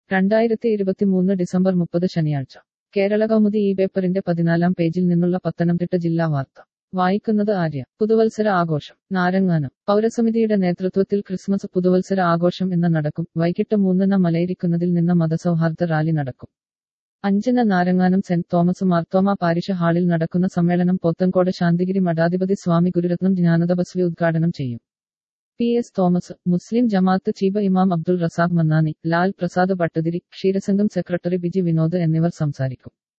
രണ്ടായിരത്തി ഇരുപത്തിമൂന്ന് ഡിസംബർ മുപ്പത് ശനിയാഴ്ച കേരള കൗമുദി ഈ പേപ്പറിന്റെ പതിനാലാം പേജിൽ നിന്നുള്ള പത്തനംതിട്ട ജില്ലാ വാർത്ത വായിക്കുന്നത് ആര്യ പുതുവത്സര ആഘോഷം നാരങ്ങാനം പൗരസമിതിയുടെ നേതൃത്വത്തിൽ ക്രിസ്മസ് പുതുവത്സര ആഘോഷം ഇന്ന് നടക്കും വൈകിട്ട് മൂന്നിന് മലയിരിക്കുന്നതിൽ നിന്ന് മതസൗഹാർദ്ദ റാലി നടക്കും അഞ്ചിന് Naranganam Saint Thomas Marthoma parish ഹാളിൽ നടക്കുന്ന സമ്മേളനം പോത്തൻകോട് ശാന്തിഗിരി മഠാധിപതി സ്വാമി ഗുരുരത്നം ജ്ഞാനതപസ്വി ഉദ്ഘാടനം ചെയ്യും പി എസ് തോമസ് മുസ്ലിം ജമാഅത്ത് ചീഫ് ഇമാം അബ്ദുൾ റസാഖ് മന്നാനി ലാൽ പ്രസാദ് ഭട്ടതിരി ക്ഷീരസംഘം സെക്രട്ടറി ബിജി വിനോദ് എന്നിവർ സംസാരിക്കും